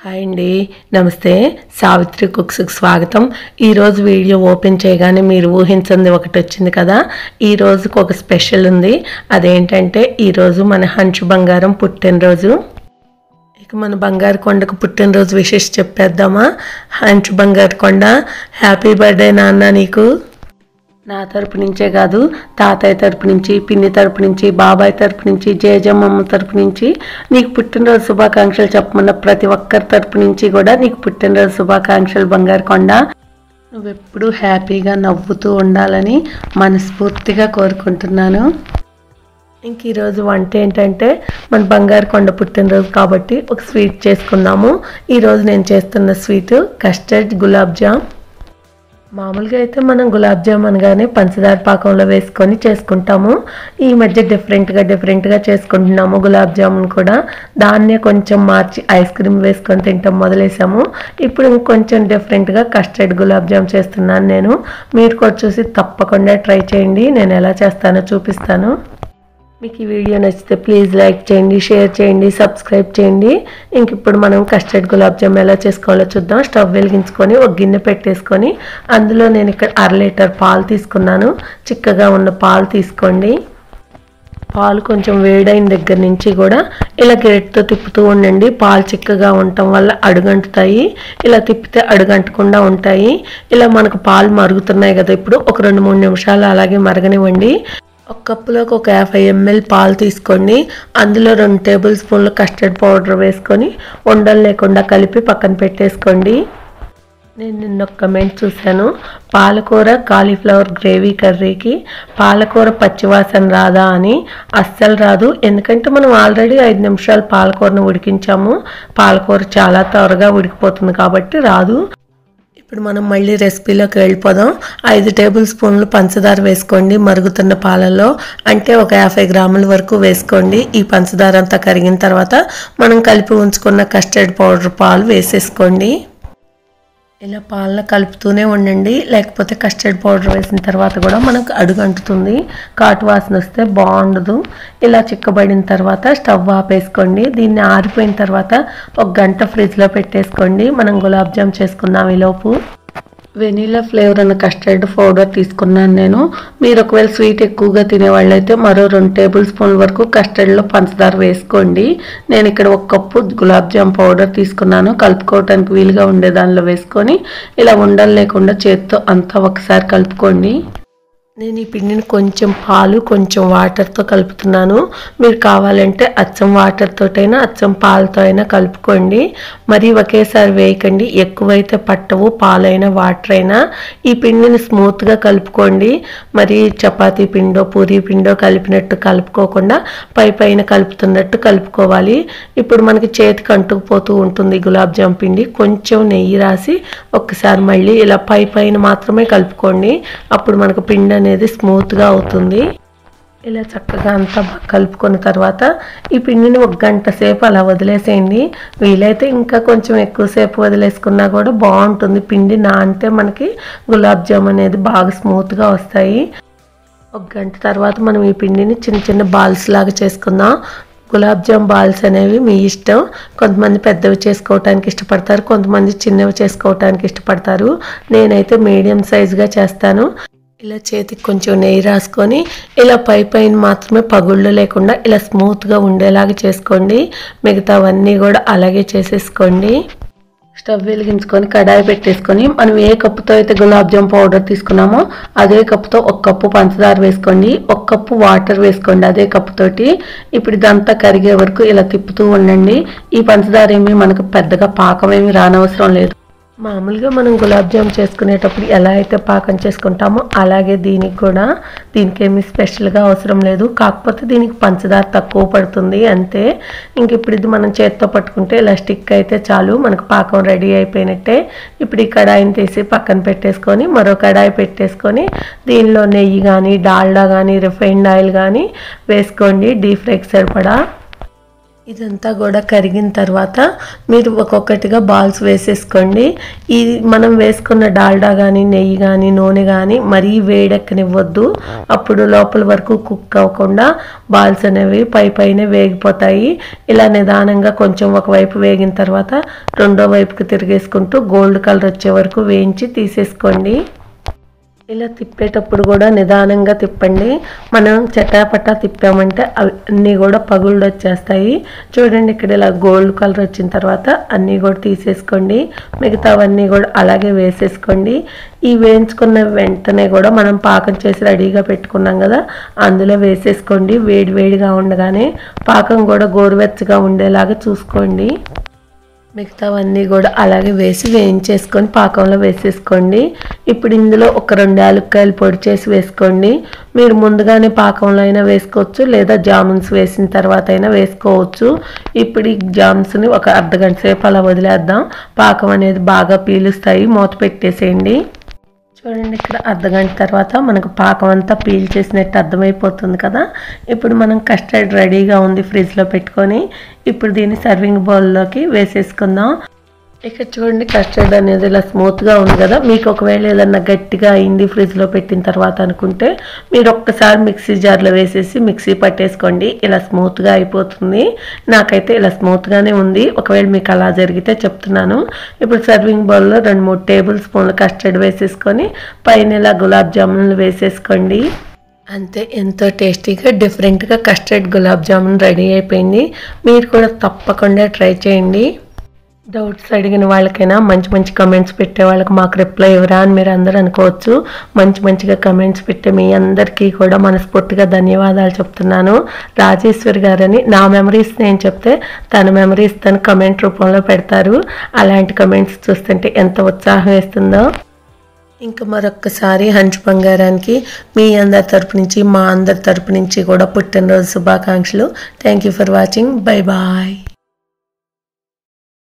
hi అండి నమస్తే సావిత్రి కుక్స్కి స్వాగతం ఈరోజు వీడియో ఓపెన్ చేయగానే మీరు ఊహించింది ఒకటి వచ్చింది కదా ఈ రోజుకి ఒక స్పెషల్ ఉంది అదేంటంటే ఈరోజు మన హంచు బంగారం పుట్టినరోజు ఇక మన బంగారు కొండకు పుట్టినరోజు విశేష చెప్పేద్దామా హంచు బంగారు కొండ హ్యాపీ బర్త్డే నాన్న నీకు నా తరపు నుంచే కాదు తాతయ్య తరపు నుంచి పిన్ని తరపు నుంచి బాబాయ్ తరపు నుంచి జేజమ్మమ్మ తరపు నుంచి నీకు పుట్టినరోజు శుభాకాంక్షలు చెప్పమన్న ప్రతి ఒక్కరి తరపు నుంచి కూడా నీకు పుట్టినరోజు శుభాకాంక్షలు బంగారు కొండ నువ్వెప్పుడు హ్యాపీగా నవ్వుతూ ఉండాలని మనస్ఫూర్తిగా కోరుకుంటున్నాను ఇంక ఈరోజు వంట ఏంటంటే మన బంగారు కొండ పుట్టినరోజు కాబట్టి ఒక స్వీట్ చేసుకుందాము ఈరోజు నేను చేస్తున్న స్వీట్ కస్టర్డ్ గులాబ్ జామ్ మామూలుగా అయితే మనం గులాబ్ జామ్ అనగానే పంచదార పాకంలో వేసుకొని చేసుకుంటాము ఈ మధ్య డిఫరెంట్గా డిఫరెంట్గా చేసుకుంటున్నాము గులాబ్ జామున్ కూడా దాన్నే కొంచెం మార్చి ఐస్ క్రీమ్ వేసుకొని తింటాం మొదలేసాము ఇప్పుడు ఇంకొంచెం డిఫరెంట్గా కస్టర్డ్ గులాబ్ జామ్ చేస్తున్నాను నేను మీరు కూడా చూసి తప్పకుండా ట్రై చేయండి నేను ఎలా చేస్తానో చూపిస్తాను మీకు ఈ వీడియో నచ్చితే ప్లీజ్ లైక్ చేయండి షేర్ చేయండి సబ్స్క్రైబ్ చేయండి ఇంక ఇప్పుడు మనం కస్టర్డ్ గులాబ్ జామ్ ఎలా చేసుకోవాలో చూద్దాం స్టవ్ వెలిగించుకొని ఒక గిన్నె పెట్టేసుకొని అందులో నేను ఇక్కడ అర లీటర్ పాలు తీసుకున్నాను చిక్కగా ఉన్న పాలు తీసుకోండి పాలు కొంచెం వేడైన దగ్గర నుంచి కూడా ఇలా గరిటతో తిప్పుతూ ఉండండి పాలు చిక్కగా ఉండటం వల్ల అడుగంటుతాయి ఇలా తిప్పితే అడుగంటకుండా ఉంటాయి ఇలా మనకు పాలు మరుగుతున్నాయి కదా ఇప్పుడు ఒక రెండు మూడు నిమిషాలు అలాగే మరగనివ్వండి ఒక కప్పులోకి ఒక యాభై ఎంఎల్ పాలు తీసుకోండి అందులో రెండు టేబుల్ స్పూన్లు కస్టర్డ్ పౌడర్ వేసుకొని ఉండలు లేకుండా కలిపి పక్కన పెట్టేసుకోండి నేను నిన్న ఒక కమెంట్ చూశాను పాలకూర కాలీఫ్లవర్ గ్రేవీ కర్రీకి పాలకూర పచ్చివాసన రాదా అని అస్సలు రాదు ఎందుకంటే మనం ఆల్రెడీ ఐదు నిమిషాలు పాలకూరను ఉడికించాము పాలకూర చాలా త్వరగా ఉడికిపోతుంది కాబట్టి రాదు ఇప్పుడు మనం మళ్ళీ రెసిపీలోకి వెళ్ళిపోదాం ఐదు టేబుల్ స్పూన్లు పంచదార వేసుకోండి మరుగుతున్న పాలలో అంటే ఒక యాభై గ్రాముల వరకు వేసుకోండి ఈ పంచదార అంతా కరిగిన తర్వాత మనం కలిపి ఉంచుకున్న కస్టర్డ్ పౌడర్ పాలు వేసేసుకోండి ఇలా పాలను కలుపుతూనే ఉండండి లేకపోతే కస్టర్డ్ పౌడర్ వేసిన తర్వాత కూడా మనకు అడుగు అంటుతుంది కాటు వాసన వస్తే బాగుండదు ఇలా చిక్కబడిన తర్వాత స్టవ్ ఆపేసుకోండి దీన్ని ఆరిపోయిన తర్వాత ఒక గంట ఫ్రిడ్జ్లో పెట్టేసుకోండి మనం గులాబ్ జామ్ చేసుకుందాం ఈలోపు వెనీలా ఫ్లేవర్ అన్న కస్టర్డ్ పౌడర్ తీసుకున్నాను నేను మీరు ఒకవేళ స్వీట్ ఎక్కువగా తినేవాళ్ళైతే మరో రెండు టేబుల్ స్పూన్ వరకు కస్టర్డ్లో పంచదార వేసుకోండి నేను ఇక్కడ ఒక కప్పు గులాబ్ జామ్ పౌడర్ తీసుకున్నాను కలుపుకోవటానికి వీలుగా ఉండే దానిలో వేసుకొని ఇలా ఉండలు లేకుండా చేత్తో అంతా ఒకసారి కలుపుకోండి నేను ఈ పిండిని కొంచెం పాలు కొంచెం వాటర్తో కలుపుతున్నాను మీరు కావాలంటే అచ్చం వాటర్ తోటైనా అచ్చం పాలతో అయినా కలుపుకోండి మరి ఒకేసారి వేయకండి ఎక్కువైతే పట్టవు పాలైనా వాటర్ అయినా ఈ పిండిని స్మూత్గా కలుపుకోండి మరి చపాతీ పిండో పూరీ పిండో కలిపినట్టు కలుపుకోకుండా పై పైన కలుపుతున్నట్టు కలుపుకోవాలి ఇప్పుడు మనకి చేతికి అంటుకుపోతూ ఉంటుంది గులాబ్ జామ్ పిండి కొంచెం నెయ్యి రాసి ఒక్కసారి మళ్ళీ ఇలా పై పైన మాత్రమే కలుపుకోండి అప్పుడు మనకు పిండి అనేది స్మూత్గా అవుతుంది ఇలా చక్కగా అంతా బాగా కలుపుకున్న తర్వాత ఈ పిండిని ఒక గంట సేపు అలా వదిలేసేయండి వీలైతే ఇంకా కొంచెం ఎక్కువసేపు వదిలేసుకున్నా కూడా బాగుంటుంది పిండి నానితే మనకి గులాబ్ జామ్ అనేది బాగా స్మూత్గా వస్తాయి ఒక గంట తర్వాత మనం ఈ పిండిని చిన్న చిన్న బాల్స్ లాగా చేసుకుందాం గులాబ్ జామ్ బాల్స్ అనేవి మీ ఇష్టం కొంతమంది పెద్దవి చేసుకోవటానికి ఇష్టపడతారు కొంతమంది చిన్నవి చేసుకోవటానికి ఇష్టపడతారు నేనైతే మీడియం సైజుగా చేస్తాను ఇలా చేతికి కొంచెం నెయ్యి రాసుకొని ఇలా పై పైన మాత్రమే పగుళ్ళు లేకుండా ఇలా స్మూత్గా ఉండేలాగా చేసుకోండి మిగతావన్నీ కూడా అలాగే చేసేసుకోండి స్టవ్ వెలిగించుకొని కడాయి పెట్టేసుకొని మనం ఏ కప్పుతో అయితే గులాబ్ జామ్ పౌడర్ తీసుకున్నామో అదే కప్పుతో ఒక కప్పు పంచదార వేసుకోండి ఒక కప్పు వాటర్ వేసుకోండి అదే కప్పుతోటి ఇప్పుడు ఇదంతా కరిగే వరకు ఇలా తిప్పుతూ ఉండండి ఈ పంచదార ఏమి మనకు పెద్దగా పాకం ఏమి రానవసరం లేదు మామూలుగా మనం గులాబ్ జామ్ చేసుకునేటప్పుడు ఎలా అయితే పాకం చేసుకుంటామో అలాగే దీనికి కూడా దీనికి ఏమి స్పెషల్గా అవసరం లేదు కాకపోతే దీనికి పంచదార తక్కువ పడుతుంది అంతే ఇంక ఇప్పుడు ఇది మనం చేత్తో పట్టుకుంటే ఇలా స్టిక్ అయితే చాలు మనకు పాకం రెడీ అయిపోయినట్టే ఇప్పుడు ఈ కడాయిని తీసి పక్కన పెట్టేసుకొని మరో కడాయి పెట్టేసుకొని దీనిలో నెయ్యి కానీ డాల్డా కానీ రిఫైన్డ్ ఆయిల్ కానీ వేసుకోండి డీప్ ఫ్రైకి సరిపడా ఇదంతా కూడా కరిగిన తర్వాత మీరు ఒక్కొక్కటిగా బాల్స్ వేసేసుకోండి ఈ మనం వేసుకున్న డాల్డా కానీ నెయ్యి కానీ నూనె కానీ మరీ వేడెక్కనివ్వద్దు అప్పుడు లోపల వరకు కుక్ అవ్వకుండా బాల్స్ అనేవి పై పైన వేగిపోతాయి ఇలా నిదానంగా కొంచెం ఒకవైపు వేగిన తర్వాత రెండో వైపుకి తిరిగేసుకుంటూ గోల్డ్ కలర్ వచ్చే వరకు వేయించి తీసేసుకోండి ఇలా తిప్పేటప్పుడు కూడా నిదానంగా తిప్పండి మనం చటాపటా తిప్పామంటే అవి అన్నీ కూడా పగుళ్ళు వచ్చేస్తాయి చూడండి ఇక్కడ ఇలా గోల్డ్ కలర్ వచ్చిన తర్వాత అన్నీ కూడా తీసేసుకోండి మిగతావన్నీ కూడా అలాగే వేసేసుకోండి ఈ వేయించుకున్న వెంటనే కూడా మనం పాకం చేసి రెడీగా పెట్టుకున్నాం కదా అందులో వేసేసుకోండి వేడి వేడిగా ఉండగానే పాకం కూడా గోరువెచ్చగా ఉండేలాగా చూసుకోండి మిగతావన్నీ కూడా అలాగే వేసి వేయించేసుకొని పాకంలో వేసేసుకోండి ఇప్పుడు ఇందులో ఒక రెండు యాలక్కాయలు పొడి చేసి వేసుకోండి మీరు ముందుగానే పాకంలో అయినా వేసుకోవచ్చు లేదా జామున్స్ వేసిన తర్వాత అయినా వేసుకోవచ్చు ఇప్పుడు ఈ జామున్స్ని ఒక అర్ధ గంట సేపు అలా వదిలేద్దాం పాకం అనేది బాగా పీలుస్తాయి మూత పెట్టేసేయండి చూడండి ఇక్కడ అర్ధగంట తర్వాత మనకు పాకం అంతా పీల్ చేసినట్టు అర్థమైపోతుంది కదా ఇప్పుడు మనం కస్టర్డ్ రెడీగా ఉంది ఫ్రిడ్జ్లో పెట్టుకొని ఇప్పుడు దీన్ని సర్వింగ్ బౌల్లోకి వేసేసుకుందాం ఇక్కడ చూడండి కస్టర్డ్ అనేది ఇలా స్మూత్గా ఉంది కదా మీకు ఒకవేళ ఏదన్నా గట్టిగా అయింది ఫ్రిడ్జ్లో పెట్టిన తర్వాత అనుకుంటే మీరు ఒక్కసారి మిక్సీ జార్లో వేసేసి మిక్సీ పట్టేసుకోండి ఇలా స్మూత్గా అయిపోతుంది నాకైతే ఇలా స్మూత్గానే ఉంది ఒకవేళ మీకు అలా జరిగితే చెప్తున్నాను ఇప్పుడు సర్వింగ్ బౌల్లో రెండు మూడు టేబుల్ స్పూన్లు కస్టర్డ్ వేసేసుకొని పైన ఇలా గులాబ్ జామున్లు వేసేసుకోండి అంతే ఎంతో టేస్టీగా డిఫరెంట్గా కస్టర్డ్ గులాబ్ జామున్ రెడీ అయిపోయింది మీరు కూడా తప్పకుండా ట్రై చేయండి డౌట్స్ అడిగిన వాళ్ళకైనా మంచి మంచి కమెంట్స్ పెట్టే వాళ్ళకి మాకు రిప్లై ఇవ్వరా అని మీరు అందరూ అనుకోవచ్చు మంచి మంచిగా కమెంట్స్ పెట్టే మీ అందరికీ కూడా మనస్ఫూర్తిగా ధన్యవాదాలు చెప్తున్నాను రాజేశ్వరి గారని నా మెమరీస్ నేను చెప్తే తన మెమరీస్ తను కమెంట్ రూపంలో పెడతారు అలాంటి కమెంట్స్ చూస్తుంటే ఎంత ఉత్సాహం వేస్తుందో ఇంకా మరొక్కసారి హంచు బంగారానికి మీ అందరి తరపు నుంచి మా అందరి తరపు నుంచి కూడా పుట్టినరోజు శుభాకాంక్షలు thank you for watching bye bye